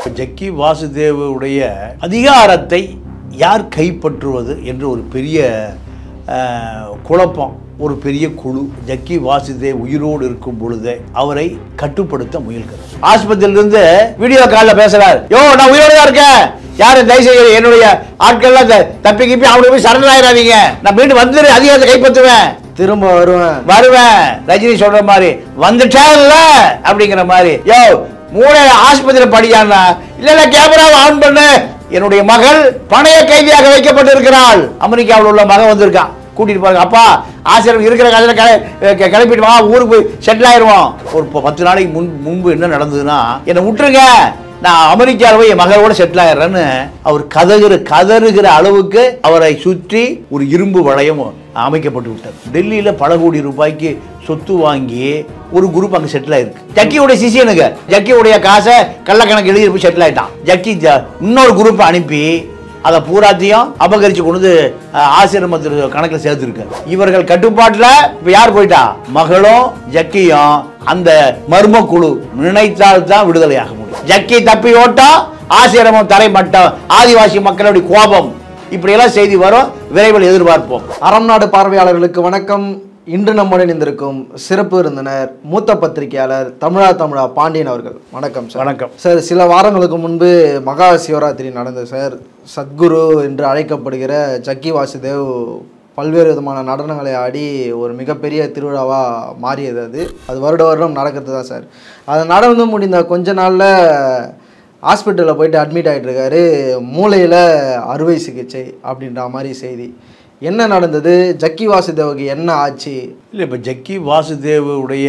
ஜக்கி வாசுதேவுடைய அதிகாரத்தை யார் கைப்பற்றுவது என்று ஒரு பெரிய அஹ், குழப்பம் ஒரு பெரிய குழு ஜக்கி வாசுதேவ் உயிரோடு இருக்கும் பொழுதே அவரை கட்டுப்படுத்த முயல்கிறது ஆஸ்பத்திரியிலிருந்து வீடியோ காலில் பேசுறார் யோ நான் உயிரோடு தான் இருக்கேன் யாரும் தயவு செய்ய என்னுடைய ஆட்கள்லாம் த- தப்பி கிப்பி அவனுக்கு போய் சரண் ஆயிடாதீங்க நான் மீண்டும் வந்துரு அதிகாரத்தை கைப்பற்றுவேன் திரும்ப வருவேன் வருவேன் ரஜினி சொல்ற மாதிரி வந்துட்டேன்ல அப்படிங்கிற மாதிரி யோ மூளை ஆஸ்பத்திரி படியானா இல்ல இல்ல கேமராவை ஆன் பண்ணு என்னுடைய மகள் பணைய கைதியாக வைக்கப்பட்டிருக்கிறாள் அமெரிக்காவில் உள்ள மகன் வந்திருக்கான் கூட்டிட்டு போறாங்க அப்பா ஆசிரியர் இருக்கிற காலத்தில் கிள கிளப்பிட்டு வா ஊருக்கு போய் செட்டில் ஆயிடுவோம் ஒரு ப- பத்து நாளைக்கு முன் முன்பு என்ன நடந்ததுன்னா என்னை விட்டுருங்க நான் அமெரிக்காவில் போய் என் மகளோட செட்டில் ஆயிடுறேன்னு அவர் கதறுகிற கதறுகிற அளவுக்கு அவரை சுற்றி ஒரு இரும்பு வளையம் அமைக்கப்பட்டு விட்டார் டெல்லியில் பல கோடி ரூபாய்க்கு சொத்து வாங்கி ஒரு குரூப் அங்கே செட்டில் ஆயிருக்கு ஜக்கியோட சிசியனுங்க ஜக்கியோடைய காசை கள்ளக்கணக்கு எழுதி போய் செட்டில் ஆயிட்டான் ஜக்கி ஜ- இன்னொரு குரூப்பை அனுப்பி அதை பூராத்தையும் அபகரிச்சு கொண்டு வந்து அஹ், ஆசிரமத்தில் கணக்கில் சேர்த்துருக்காரு இவர்கள் கட்டுப்பாட்டில் இப்போ யார் போயிட்டா மகளும் ஜக்கியும் அந்த மர்ம குழு நினைத்தால் தான் விடுதலையாக முடியும் ஜக்கி தப்பி ஓட்டம் ஆசிரமம் தரைமட்டம் ஆதிவாசி மக்களுடைய கோபம் இப்படியெல்லாம் செய்தி வரும் விரைவில் எதிர்பார்ப்போம் அறம் நாடு பார்வையாளர்களுக்கு வணக்கம் இன்று நம்முடன் இணைந்திருக்கும் சிறப்பு விருந்தினர் மூத்த பத்திரிகையாளர் தமிழா தமிழா பாண்டியன் அவர்கள் வணக்கம் சார் வணக்கம் சார் சில வாரங்களுக்கு முன்பு மகா சிவராத்திரி நடந்தது சார் சத்குரு என்று அழைக்கப்படுகிற ஜக்கி வாசுதேவ் பல்வேறு விதமான நடனங்களை ஆடி ஒரு மிகப்பெரிய திருவிழாவாக மாறியது அது அது வருட வருடம் நடக்கிறது தான் சார் அது நடந்து முடிந்த கொஞ்ச நாளில் ஹாஸ்பிட்டலில் போயிட்டு அட்மிட் ஆகிட்டு இருக்காரு மூளையில் அறுவை சிகிச்சை அப்படின்ற மாதிரி செய்தி என்ன நடந்தது ஜக்கி வாசுதேவுக்கு என்ன ஆச்சு இல்லை இப்போ ஜக்கி வாசுதேவுடைய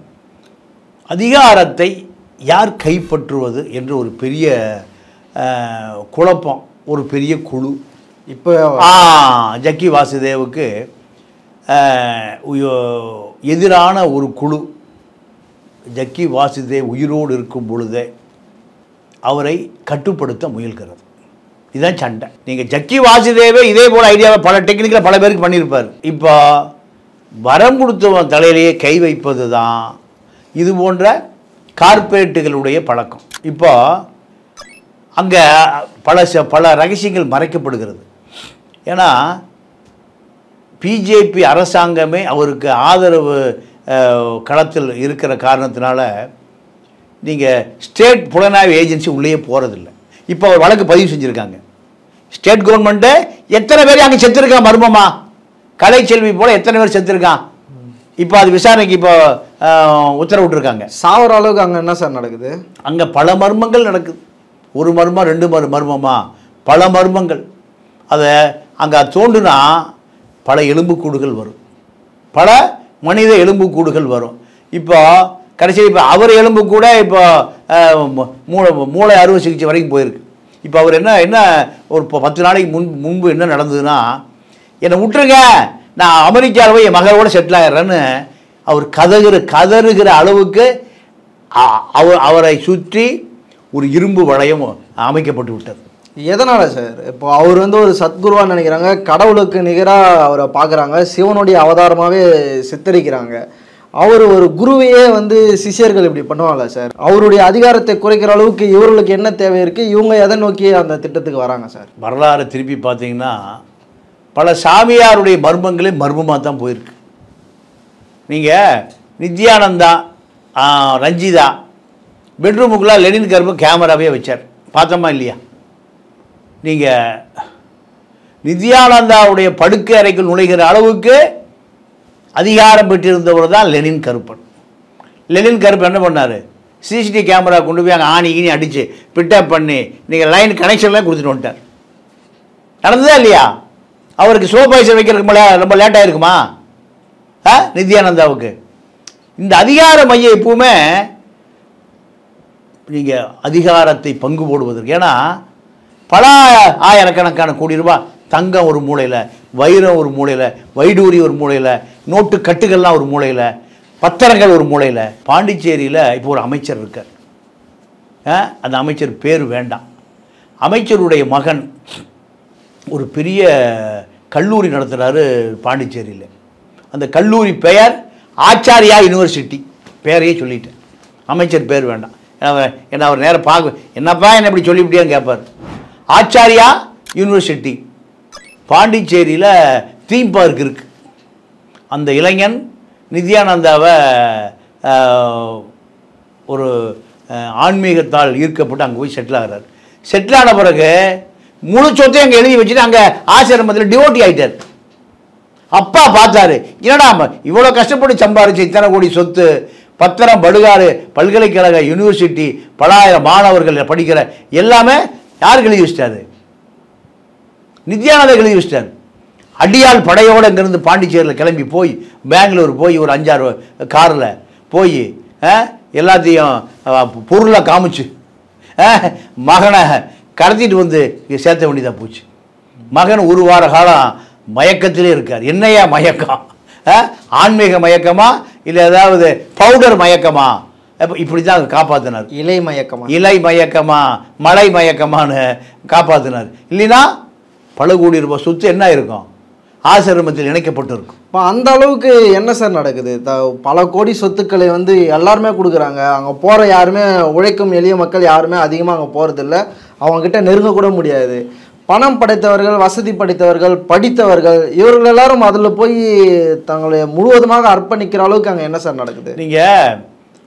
அதிகாரத்தை யார் கைப்பற்றுவது என்று ஒரு பெரிய அஹ், குழப்பம் ஒரு பெரிய குழு இப்போ ஆ ஜக்கி வாசுதேவுக்கு அஹ், உயோ- எதிரான ஒரு குழு ஜக்கி வாசுதேவ் உயிரோடு இருக்கும் பொழுதே அவரை கட்டுப்படுத்த முயல்கிறது இதுதான் சண்டை நீங்கள் ஜக்கி வாசுதேவே இதே போல் ஐடியாவை பல டெக்னிக்கில் பல பேருக்கு பண்ணியிருப்பார் இப்போ வரம் கொடுத்தவன் தலையிலேயே கை வைப்பது தான் இது போன்ற கார்ப்பரேட்டுகளுடைய பழக்கம் இப்போ அங்கே பல ச- பல ரகசியங்கள் மறைக்கப்படுகிறது ஏன்னா பிஜேபி அரசாங்கமே அவருக்கு ஆதரவு அஹ், களத்தில் இருக்கிற காரணத்தினால நீங்கள் ஸ்டேட் புலனாய்வு ஏஜென்சி உள்ளேயே போகிறதில்ல இப்போ ஒரு வழக்கு பதிவு செஞ்சுருக்காங்க ஸ்டேட் கவர்மெண்ட்டு எத்தனை பேர் அங்கே செத்துருக்கான் மர்மமா கலைச்செல்வி போல் எத்தனை பேர் செத்துருக்கான் இப்போ அது விசாரணைக்கு இப்போ அஹ், உத்தரவிட்டிருக்காங்க சாவர அளவுக்கு அங்கே என்ன சார் நடக்குது அங்கே பல மர்மங்கள் நடக்குது ஒரு மர்மம் ரெண்டு மர் மர்மமா பல மர்மங்கள் அதை அங்கே தோண்டுனா பல எலும்புக்கூடுகள் வரும் பல மனித எலும்புக்கூடுகள் வரும் இப்போ கடைசியில் இப்போ அவர் எலும்பு கூட இப்போ அஹ், மு- மூளை மூளை அறுவை சிகிச்சை வரைக்கும் போயிருக்கு இப்போ அவர் என்ன என்ன ஒரு இப்போ பத்து நாளைக்கு முன் முன்பு என்ன நடந்ததுன்னா என்னை விட்டுருங்க நான் அமெரிக்காவில் போய் என் மகளோட செட்டில் ஆயிடுறேன்னு அவர் கதறுகிற கதறுகிற அளவுக்கு அ- அவர் அவரை சுற்றி ஒரு இரும்பு வளையம் அமைக்கப்பட்டு விட்டது எதனால சார் இப்போ அவர் வந்து ஒரு சத்குருவா நினைக்கிறாங்க கடவுளுக்கு நிகராக அவரை பார்க்குறாங்க சிவனுடைய அவதாரமாகவே சித்தரிக்கிறாங்க அவர் ஒரு குருவையே வந்து சிஷ்யர்கள் இப்படி பண்ணுவாங்களா சார் அவருடைய அதிகாரத்தை குறைக்கிற அளவுக்கு இவர்களுக்கு என்ன தேவை இருக்குது இவங்க எதை நோக்கி அந்த திட்டத்துக்கு வராங்க சார் வரலாறு திருப்பி பார்த்தீங்கன்னா பல சாமியாருடைய மர்மங்களே மர்மமாக தான் போயிருக்கு நீங்கள் நித்யானந்தா ஆ, ரஞ்சிதா பெட்ரூமுக்குள்ளே லெனின் கருப்பு கேமராவே வச்சார் பார்த்தோமா இல்லையா நீங்கள் நித்யானந்தாவுடைய படுக்கை அறைக்குள் நுழைகிற அளவுக்கு அதிகாரம் பெற்றிருந்தவர் தான் லெனின் கருப்பன் லெனின் கருப்பு என்ன பண்ணார் சிசிடிவி கேமரா கொண்டு போய் அங்கே ஆணி கீனி அடித்து பிட்டப் பண்ணி நீங்கள் லைன் கனெக்ஷன்லாம் கொடுத்துட்டு வந்துட்டார் நடந்ததா இல்லையா அவருக்கு சோபாய்சர் வைக்கிறதுக்கு மேலே ரொம்ப லேட்டாக இருக்குமா ஆ நித்யானந்தாவுக்கு இந்த அதிகார மையம் எப்பவுமே நீங்கள் அதிகாரத்தை பங்கு போடுவதற்கு ஏன்னா பல ஆயிரக்கணக்கான கோடி ரூபாய் தங்கம் ஒரு மூலையில் வைரம் ஒரு மூலையில் வைடூரி ஒரு மூலையில் நோட்டு கட்டுகள்லாம் ஒரு மூலையில் பத்திரங்கள் ஒரு மூலையில் பாண்டிச்சேரியில் இப்போ ஒரு அமைச்சர் இருக்கார் ஆ, அந்த அமைச்சர் பேர் வேண்டாம் அமைச்சருடைய மகன் ஒரு பெரிய கல்லூரி நடத்துகிறாரு பாண்டிச்சேரியில் அந்த கல்லூரி பெயர் ஆச்சாரியா யூனிவர்சிட்டி பேரையே சொல்லிட்டேன் அமைச்சர் பேர் வேண்டாம் என்ன- என்ன அவர் நேரம் பார்க்க என்னப்பா என்ன இப்படி சொல்லிவிட்டியான்னு கேட்பார் ஆச்சாரியா யூனிவர்சிட்டி பாண்டிச்சேரியில் தீம் பார்க் இருக்கு அந்த இளைஞன் நித்யானந்தாவை ஆஹ், ஒரு ஆஹ், ஆன்மீகத்தால் ஈர்க்கப்பட்டு அங்கே போய் செட்டில் ஆகிறார் செட்டில் ஆன பிறகு முழு சொத்தையும் அங்கே எழுதி வச்சுட்டு அங்கே ஆசிரமத்தில் டிவோட்டி ஆயிட்டார் அப்பா பார்த்தாரு என்னடா ம- இவ்வளோ கஷ்டப்பட்டு சம்பாரிச்சு இத்தனை கோடி சொத்து பத்திரம் படுகாறு பல்கலைக்கழக யூனிவர்சிட்டி பலாயிரம் மாணவர்கள் படிக்கிற எல்லாமே யாருக்கு எழுதி வச்சிட்டாரு நித்யானந்தா எழுதி வச்சிட்டார் அடியாள் படையோடு இங்கேருந்து பாண்டிச்சேரியில் கிளம்பி போய் பெங்களூர் போய் ஒரு அஞ்சாறு காரில் போய் எல்லாத்தையும் அஹ், பொருளை காமிச்சு அஹ், மகனை கடத்திட்டு வந்து இங்க சேர்த்த வேண்டியதாக போச்சு மகன் ஒரு வார காலம் மயக்கத்திலே இருக்கார் என்னையா மயக்கம் அஹ், ஆன்மீக மயக்கமா இல்லை ஏதாவது பவுடர் மயக்கமா அப்ப இப்படி தான் காப்பாற்றினார் இலை மயக்கமா இலை மயக்கமா மழை மயக்கமான்னு காப்பாற்றினார் இல்லைன்னா பல கோடி ரூபாய் சொத்து என்ன இருக்கும் ஆசிரமத்தில் இணைக்கப்பட்டு இருக்கும் இப்போ அந்த அளவுக்கு என்ன சார் நடக்குது த பல கோடி சொத்துக்களை வந்து எல்லாருமே கொடுக்குறாங்க அங்கே போகிற யாருமே உழைக்கும் எளிய மக்கள் யாருமே அதிகமாக அங்கே போகிறதில்ல அவங்கக்கிட்ட நெருங்க கூட முடியாது பணம் படைத்தவர்கள் வசதி படைத்தவர்கள் படித்தவர்கள் இவர்கள் எல்லாரும் அதில் போய் தங்களை முழுவதுமாக அர்ப்பணிக்கிற அளவுக்கு அங்கே என்ன சார் நடக்குது நீங்கள்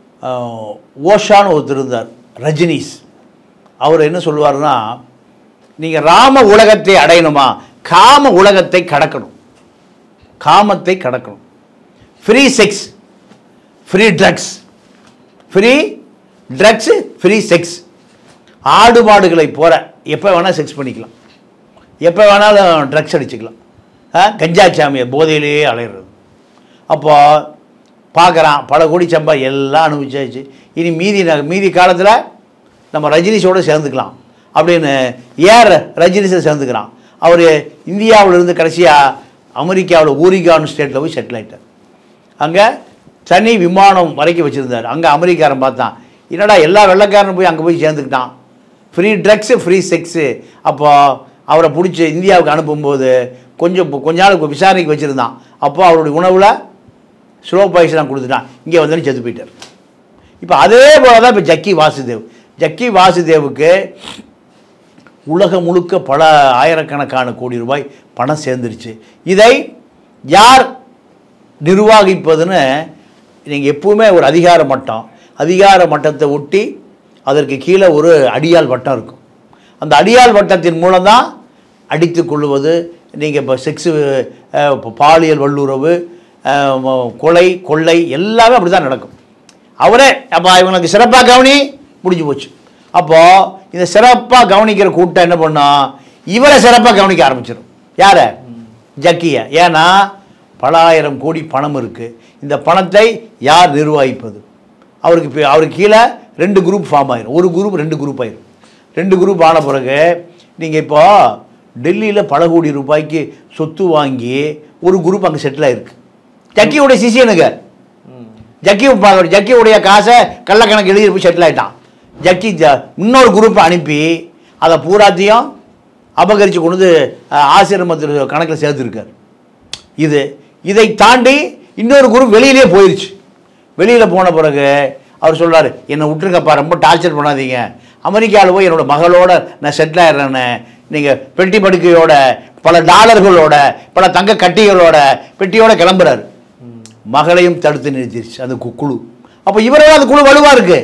ஓஷான்னு ஒருத்தர் இருந்தார் ரஜினிஸ் அவர் என்ன சொல்லுவாருன்னா நீங்கள் ராம உலகத்தை அடையணுமா காம உலகத்தை கடக்கணும் காமத்தை கடக்கணும் free sex free drugs free drugs free sex ஆடு மாடுகளை போகிற எப்போ வேணால் செக்ஸ் பண்ணிக்கலாம் எப்போ வேணாலும் ட்ரக்ஸ் அடிச்சுக்கலாம் ஆ கஞ்சா சாமியை போதையிலேயே அலையிறது அப்போ பார்க்குறான் பல கோடி சம்பா எல்லாம் அனுபவிச்சாச்சு இனி மீதி ந- மீதி காலத்தில் நம்ம ரஜினிஷோட சேர்ந்துக்கலாம் அப்படின்னு ஏர் ரஜினிஷை சேர்ந்துக்கிறான் அவர் இந்தியாவிலிருந்து கடைசியாக அமெரிக்காவில் ஊரிகான் ஸ்டேட்டில் போய் செட்டில் ஆயிட்டார் அங்கே தனி விமானம் வரைக்கும் வச்சுருந்தார் அங்கே அமெரிக்காரன் பார்த்தான் என்னடா எல்லா வெள்ளைக்காரனும் போய் அங்கே போய் சேர்ந்துக்கிட்டான் ஃப்ரீ ட்ரக்ஸு ஃப்ரீ செக்ஸு அப்போ அவரை பிடிச்சி இந்தியாவுக்கு அனுப்பும்போது கொஞ்சம் கொஞ்ச நாளுக்கு விசாரணைக்கு வச்சுருந்தான் அப்போ அவருடைய உணவில் ஸ்லோ பாய்சனாக கொடுத்துட்டான் இங்கே வந்து செத்து போயிட்டார் இப்போ அதே போல தான் இப்போ ஜக்கி வாசுதேவ் ஜக்கி வாசுதேவுக்கு உலகம் முழுக்க பல ஆயிரக்கணக்கான கோடி ரூபாய் பணம் சேர்ந்துருச்சு இதை யார் நிர்வகிப்பதுன்னு நீங்கள் எப்பவுமே ஒரு அதிகார மட்டம் அதிகார மட்டத்தை ஒட்டி அதற்கு கீழே ஒரு அடியாள் வட்டம் இருக்கும் அந்த அடியாள் வட்டத்தின் மூலம்தான் அடித்து கொள்வது நீங்கள் இப்போ செக்ஸு பாலியல் வல்லுறவு அஹ், ம- கொலை கொள்ளை எல்லாமே அப்படி தான் நடக்கும் அவரே அப்போ இவங்களுக்கு சிறப்பாக கவனி முடிஞ்சு போச்சு அப்போது இந்த சிறப்பாக கவனிக்கிற கூட்டம் என்ன பண்ணோம் இவரை சிறப்பாக கவனிக்க ஆரம்பிச்சிடும் யாரை ஜக்கியை ஏன்னா பல ஆயிரம் கோடி பணம் இருக்குது இந்த பணத்தை யார் நிர்வகிப்பது அவருக்கு இப்போ அவருக்கு கீழே ரெண்டு குரூப் ஃபார்ம் ஆயிரும் ஒரு குரூப் ரெண்டு குரூப் ஆயிரும் ரெண்டு குரூப் ஆன பிறகு நீங்கள் இப்போ டெல்லியில் பல கோடி ரூபாய்க்கு சொத்து வாங்கி ஒரு குரூப் அங்கே செட்டில் ஆயிருக்கு ஜக்கியோடைய சிசியனுங்க ஜக்கி பா- ஜக்கியுடைய காசை கள்ளக்கணக்கு எழுதி போய் செட்டில் ஆயிட்டான் ஜக்கி ஜ- இன்னொரு குரூப்பை அனுப்பி அதை பூராத்தையும் அபகரித்து கொண்டு வந்து அஹ், ஆசிரமத்தில் கணக்கில் சேர்த்துருக்கார் இது இதை தாண்டி இன்னொரு குரூப் வெளியிலே போயிருச்சு வெளியில் போன பிறகு அவர் சொல்றாரு என்னை விட்டுருங்கப்பா ரொம்ப டார்ச்சர் பண்ணாதீங்க அமெரிக்காவில் போய் என்னோட மகளோட நான் செட்டில் ஆயிடுறேன்னு நீங்கள் பெட்டி படுக்கையோட பல டாலர்களோட பல தங்க கட்டிகளோட பெட்டியோட கிளம்புறாரு மகளையும் தடுத்து நிறுத்திடுச்சு அந்த கு- குழு அப்போ இவரோட அந்த குழு வலுவாக இருக்கு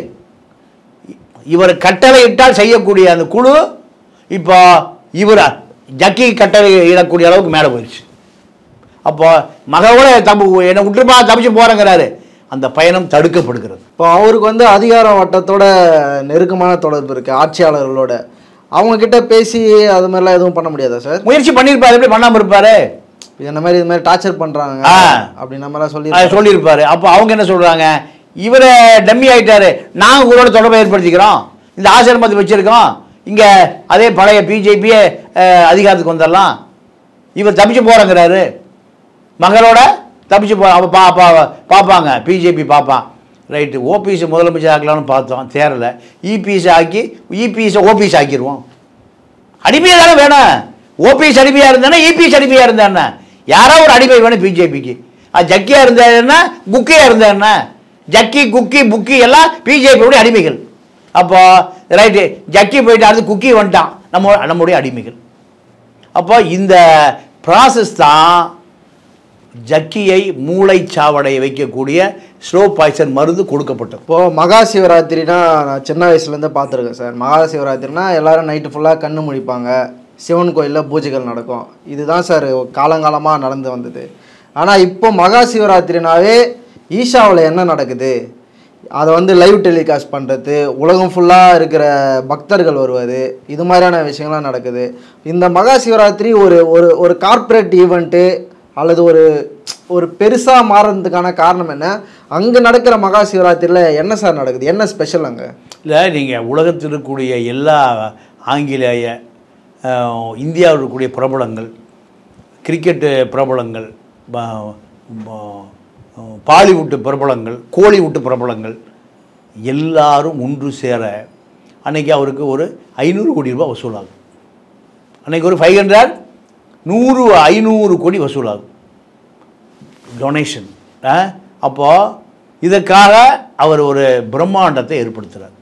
இவர் கட்டளை இட்டால் செய்யக்கூடிய அந்த குழு இப்போ இவர் ஜக்கி கட்டளை இடக்கூடிய அளவுக்கு மேலே போயிடுச்சு அப்போ மகளோட தம்பு என்னை விட்டுருப்பா தப்பிச்சு போகிறேங்கிறாரு அந்த பயணம் தடுக்கப்படுகிறது இப்போ அவருக்கு வந்து அதிகார வட்டத்தோட நெருக்கமான தொடர்பு இருக்குது ஆட்சியாளர்களோட அவங்க கிட்ட பேசி அது மாதிரிலாம் எதுவும் பண்ண முடியாதா சார் முயற்சி பண்ணியிருப்பாரு எப்படி பண்ணாமல் இருப்பாரு இந்த மாதிரி இது மாதிரி டார்ச்சர் பண்ணுறாங்க ஆ. அப்படின்ற மாதிரிலாம் சொல்லி அதை சொல்லியிருப்பாரு அப்போ அவங்க என்ன சொல்கிறாங்க இவரை டம்மி ஆயிட்டாரு நாங்கள் உங்களோட தொடர்பை ஏற்படுத்திக்கிறோம் இந்த ஆசிரமத்தை வச்சுருக்கோம் இங்கே அதே பழைய பிஜேபியே அதிகாரத்துக்கு வந்துடலாம் இவர் தப்பிச்சு போகிறேங்கிறாரு மகளோட தப்பிச்சு போ அவ பா பா பார்ப்பாங்க பிஜேபி பார்ப்பான் ரைட்டு ஓபிஎஸ் முதலமைச்சர் ஆக்கலாம்னு பார்த்தோம் தேரலை இபிஎஸ் ஆக்கி இபிஎஸ் ஓபிஎஸ் ஆக்கிடுவோம் அடிமையாக தானே வேணும் ஓபிஎஸ் அடிமையாக இருந்தானே இபிஎஸ் அடிமையாக இருந்தானே யாரோ ஒரு அடிமை வேணும் பிஜேபிக்கு அது ஜக்கியாக இருந்தா என்ன குக்கியாக இருந்தா என்ன ஜக்கி குக்கி புக்கி எல்லாம் பிஜேபியோட அடிமைகள் அப்போ ரைட்டு ஜக்கி போயிட்டு அடுத்து குக்கி வந்துட்டான் நம்ம நம்முடைய அடிமைகள் அப்போ இந்த ப்ராசஸ் தான் ஜக்கியை மூளைச்சாவடைய வைக்கக்கூடிய ஸ்லோ பாய்சன் மருந்து கொடுக்கப்பட்டது இப்போது மகா சிவராத்திரினா நான் சின்ன வயசுலேருந்தே பார்த்துருக்கேன் சார் மகா சிவராத்திரினா எல்லாரும் நைட்டு ஃபுல்லாக கண்ணு முழிப்பாங்க சிவன் கோயிலில் பூஜைகள் நடக்கும் இதுதான் சார் காலங்காலமாக நடந்து வந்தது ஆனால் இப்போ மகா சிவராத்திரினாவே ஈஷாவில் என்ன நடக்குது அதை வந்து லைவ் டெலிகாஸ்ட் பண்ணுறது உலகம் ஃபுல்லாக இருக்கிற பக்தர்கள் வருவது இது மாதிரியான விஷயங்கள்லாம் நடக்குது இந்த மகா சிவராத்திரி ஒரு ஒரு ஒரு கார்ப்பரேட் ஈவெண்ட்டு அல்லது ஒரு ஒரு பெருசாக மாறுறதுக்கான காரணம் என்ன அங்கே நடக்கிற மகா சிவராத்திரியில் என்ன சார் நடக்குது என்ன ஸ்பெஷல் அங்கே இல்லை நீங்கள் உலகத்தில் இருக்கக்கூடிய எல்லா ஆங்கிலேய அஹ், இந்தியாவில் இருக்கக்கூடிய பிரபலங்கள் கிரிக்கெட்டு பிரபலங்கள் ப- ப- பாலிவுட்டு பிரபலங்கள் கோலிவுட்டு பிரபலங்கள் எல்லாரும் ஒன்று சேர அன்னைக்கு அவருக்கு ஒரு ஐநூறு கோடி ரூபாய் வசூலாகும் அன்னைக்கு ஒரு ஃபைவ் ஹண்ட்ரட் நூறு ஐநூறு கோடி வசூலாகும் டொனேஷன் அப்போது இதற்காக அவர் ஒரு பிரம்மாண்டத்தை ஏற்படுத்துகிறார்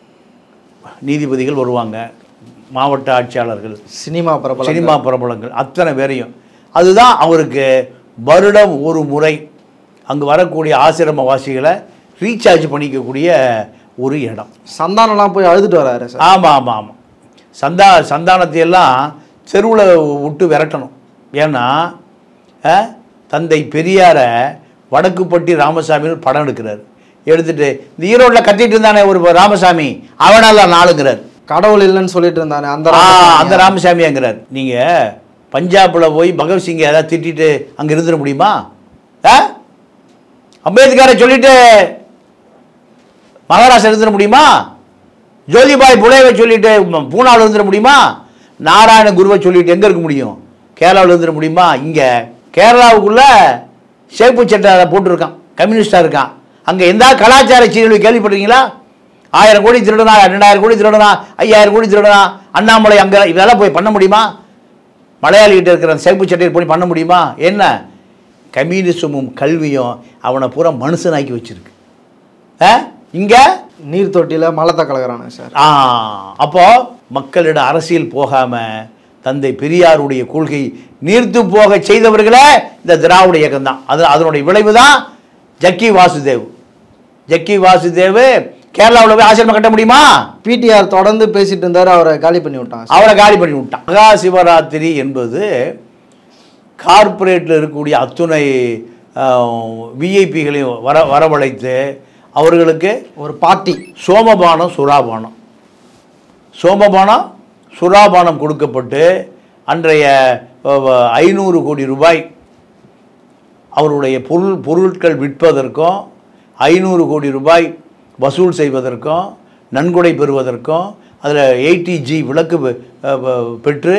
நீதிபதிகள் வருவாங்க மாவட்ட ஆட்சியாளர்கள் சினிமா பிரபலம் சினிமா பிரபலங்கள் அத்தனை பேரையும் அதுதான் அவருக்கு வருடம் ஒரு முறை அங்கே வரக்கூடிய ஆசிரமவாசிகளை ரீசார்ஜ் பண்ணிக்கக்கூடிய ஒரு இடம் சந்தானம்லாம் போய் அழுதுட்டு வராரு சார் ஆமாம் ஆமாம் ஆமாம் சந்தா சந்தானத்தை எல்லாம் தெருவில் விட்டு விரட்டணும் ஏன்னா அஹ், தந்தை பெரியாரை வடக்குப்பட்டி ராமசாமின்னு படம் எடுக்கிறார் எடுத்துட்டு இந்த ஈரோட்டில் கத்திட்டு இருந்தானே ஒரு ராமசாமி அவனெல்லாம் நாளுங்கிறார் கடவுள் இல்லைன்னு சொல்லிட்டு இருந்தானே அந்த ஆ, ராமசாமி. அந்த ராமசாமியாங்கிறார் நீங்கள் பஞ்சாபில் போய் பகத்சிங்கை ஏதாவது திட்டிட்டு அங்கே இருந்துட முடியுமா ஆ அம்பேத்கரை சொல்லிட்டு மகாராஷ்டிரா இருந்துட முடியுமா ஜோதிபாய் புலேவை சொல்லிட்டு ம- பூனாவில் இருந்துட முடியுமா நாராயண குருவை சொல்லிட்டு எங்கே இருக்க முடியும் கேரளாவில் இருந்துட முடியுமா இங்கே கேரளாவுக்குள்ள சேப்பு சட்டை போட்டிருக்கான் கம்யூனிஸ்டாக இருக்கான் அங்கே எந்த கலாச்சார சீரழிவு கேள்விப்பட்டிருக்கீங்களா ஆயிரம் கோடி திருடனா ரெண்டாயிரம் கோடி திருடனா ஐயாயிரம் கோடி திருடனா அண்ணாமலை அங்கே இதெல்லாம் போய் பண்ண முடியுமா மலையாளிகிட்ட இருக்கிற அந்த சேப்பு சட்டையை போய் பண்ண முடியுமா என்ன கம்யூனிசமும் கல்வியும் அவனை பூரா மனுஷனாக்கி வச்சிருக்கு ஆ இங்கே நீர் தொட்டியில மலத்தை கலக்குறானே சார் ஆ அப்போ மக்களிடம் அரசியல் போகாம தந்தை பெரியாருடைய கொள்கை நீர்த்து போக செய்தவர்களே இந்த திராவிட இயக்கம் தான் அது அதனுடைய விளைவு தான் ஜக்கி வாசுதேவ் ஜக்கி வாசுதேவ் கேரளாவில் போய் ஆசிரமம் கட்ட முடியுமா பிடிஆர் தொடர்ந்து பேசிட்டு இருந்தாரு அவரை காலி பண்ணி விட்டாங்க சார். அவரை காலி பண்ணி விட்டான் மகா சிவராத்திரி என்பது கார்ப்பரேட்டில் இருக்கக்கூடிய அத்துணை விஐபிகளையும் வர வரவழைத்து அவர்களுக்கு ஒரு பார்ட்டி சோமபானம் சுறாபானம் சோமபானம் சுறாபானம் கொடுக்கப்பட்டு அன்றைய ஐநூறு கோடி ரூபாய் அவருடைய பொருள் பொருட்கள் விற்பதற்கும் ஐநூறு கோடி ரூபாய் வசூல் செய்வதற்கும் நன்கொடை பெறுவதற்கும் அதில் எயிட்டி ஜி விளக்கு பெ- அஹ் பெ- பெற்று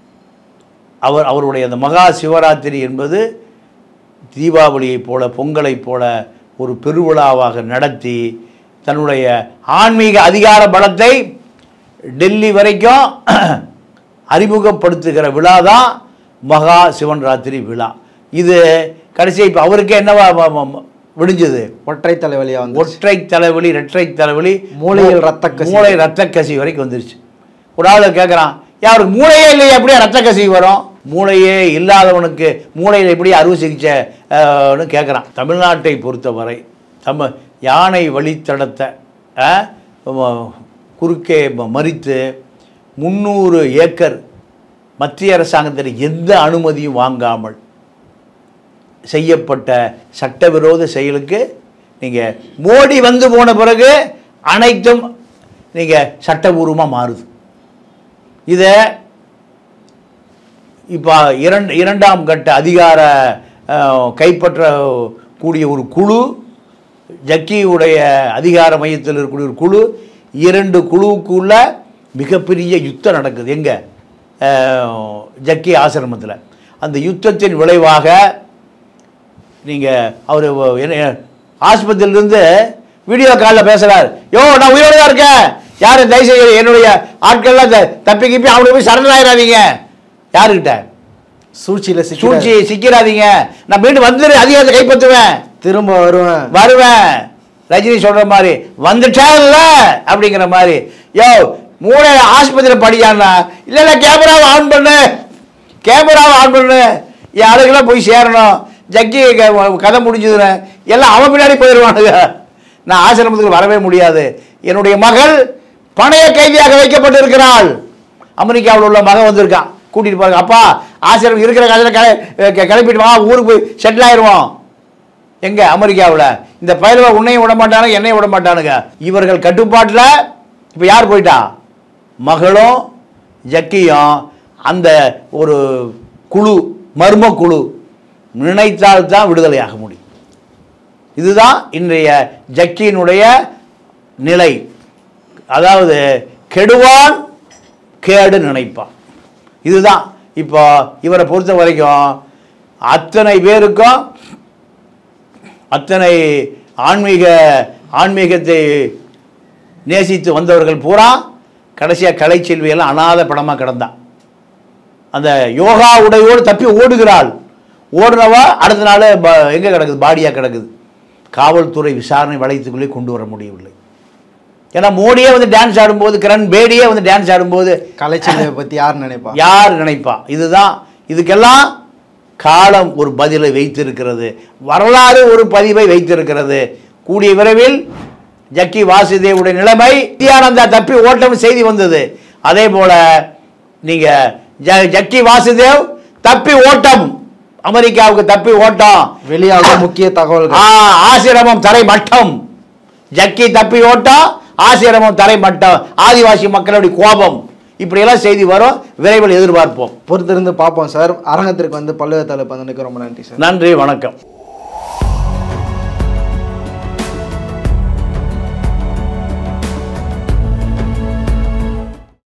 அவர் அவருடைய அந்த மகா சிவராத்திரி என்பது தீபாவளியைப் போல பொங்கலைப் போல ஒரு பெருவிழாவாக நடத்தி தன்னுடைய ஆன்மீக அதிகார பலத்தை டெல்லி வரைக்கும் அறிமுகப்படுத்துகிற விழா தான் மகா சிவன் ராத்திரி விழா இது கடைசி இப்போ அவருக்கே என்னவா ம- ம- ம- விடிஞ்சது ஒற்றை தலைவலியா வந்து ஒற்றை தலைவலி இரட்டை தலைவலி மூளையில் ரத்த கசிவு. மூளை ரத்த கசிவு வரைக்கும் வந்துருச்சு ஒரு ஆள் கேட்குறான் யாருக்கு மூளையே இல்லையா எப்படியா ரத்த கசிவு வரும் மூளையே இல்லாதவனுக்கு மூளையில் எப்படி அறுவை சிகிச்சை அஹ்னு கேட்குறான் தமிழ்நாட்டை பொறுத்தவரை நம்ம யானை வழித்தடத்தை அஹ், ம- குறுக்கே ம- மறித்து முந்நூறு ஏக்கர் மத்திய அரசாங்கத்தில் எந்த அனுமதியும் வாங்காமல் செய்யப்பட்ட சட்டவிரோத செயலுக்கு நீங்கள் மோடி வந்து போன பிறகு அனைத்தும் நீங்கள் சட்டபூர்வமாக மாறுது இதை இப்போ இரண்டு இரண்டாம் கட்ட அதிகார அஹ், கைப்பற்றக்கூடிய ஒரு குழு ஜக்கியுடைய அதிகார மையத்தில் இருக்கக்கூடிய ஒரு குழு இரண்டு குழுவுக்குள்ள மிகப்பெரிய யுத்தம் நடக்குது எங்கே ஜக்கி ஆசிரமத்தில் அந்த யுத்தத்தின் விளைவாக நீங்கள் அவர் என்ன ஆஸ்பத்திரியிலேருந்து வீடியோ காலில் பேசுகிறார் யோ நான் உயிரோடு தான் இருக்கேன் யார் தயவுசெய்து என்னுடைய ஆட்கள்லாம் த- தப்பி கிப்பி அவனுக்கு போய் சரண் ஆயிடாதீங்க யாருக்கிட்ட சூழ்ச்சியில சிக்கி சூழ்ச்சி சிக்கிறாதீங்க நான் மீண்டும் வந்துரு அதிகாரத்தை கைப்பற்றுவேன் திரும்ப வருவேன் வருவேன் ரஜினி சொல்ற மாதிரி வந்துட்டான்ல அப்படிங்கிற மாதிரி யோ மூளை ஆஸ்பத்திரியில் படியான்னா இல்லை இல்லை கேமராவை ஆன் பண்ணு கேமராவை ஆன் பண்ணு என் ஆளுக்கெல்லாம் போய் சேரணும் ஜக்கி க- கதை முடிஞ்சதுன்னு எல்லாம் அவன் பின்னாடி போயிடுவானுங்க நான் ஆசிரமத்துக்கு வரவே முடியாது என்னுடைய மகள் பணைய கைதியாக வைக்கப்பட்டிருக்கிறாள் அமெரிக்காவில் உள்ள மகன் வந்திருக்கான் கூட்டிட்டு போறாங்க அப்பா ஆசிரமம் இருக்கிற காலத்தில் கிள கிளப்பிட்டு வா ஊருக்கு போய் செட்டில் ஆயிடுவோம் எங்க அமெரிக்காவில் இந்த பயிர்வை உன்னையும் விட மாட்டானுங்க என்னையும் விட மாட்டானுங்க இவர்கள் கட்டுப்பாட்டில் இப்போ யார் போயிட்டா மகளும் ஜக்கியும் அந்த ஒரு குழு மர்ம குழு நினைத்தால் தான் விடுதலையாக முடியும் இதுதான் இன்றைய ஜக்கியினுடைய நிலை அதாவது கெடுவான் கேடு நினைப்பான் இதுதான் இப்போ இவரை பொறுத்த வரைக்கும் அத்தனை பேருக்கும் அத்தனை ஆன்மீக ஆன்மீகத்தை நேசித்து வந்தவர்கள் பூரா கடைசியாக கலைச்செல்வி எல்லாம் அனாத படமாக கிடந்தான் அந்த யோகா உடையோடு தப்பி ஓடுகிறாள் ஓடுனவா அடுத்த நாள் எங்கே கிடக்குது பாடியாக கிடக்குது காவல்துறை விசாரணை வளையத்துக்குள்ளே கொண்டு வர முடியவில்லை ஏன்னா மோடியே வந்து டான்ஸ் ஆடும்போது கிரண் பேடியே வந்து டான்ஸ் ஆடும்போது கலைச்செல்வியை பற்றி யார் நினைப்பா யார் நினைப்பா இதுதான் இதுக்கெல்லாம் காலம் ஒரு பதிலை வைத்திருக்கிறது வரலாறு ஒரு பதிவை வைத்திருக்கிறது கூடிய விரைவில் ஜக்கி வாசுதேவுடைய நிலைமை நித்யானந்தா தப்பி ஓட்டம் செய்தி வந்தது அதே போல நீங்க ஜ- ஜக்கி வாசுதேவ் தப்பி ஓட்டம் அமெரிக்காவுக்கு தப்பி ஓட்டம் வெளியாகும் முக்கிய தகவல்கள் ஆ, ஆசிரமம் தரை மட்டம் ஜக்கி தப்பி ஓட்டம் ஆசிரமம் தரை மட்டம் ஆதிவாசி மக்களுடைய கோபம் இப்படியெல்லாம் செய்தி வரும் விரைவில் எதிர்பார்ப்போம் பொறுத்திருந்து பார்ப்போம் சார் அரங்கத்திற்கு வந்து பல்வேறு தலைப்பு வந்து ரொம்ப நன்றி சார் நன்றி வணக்கம்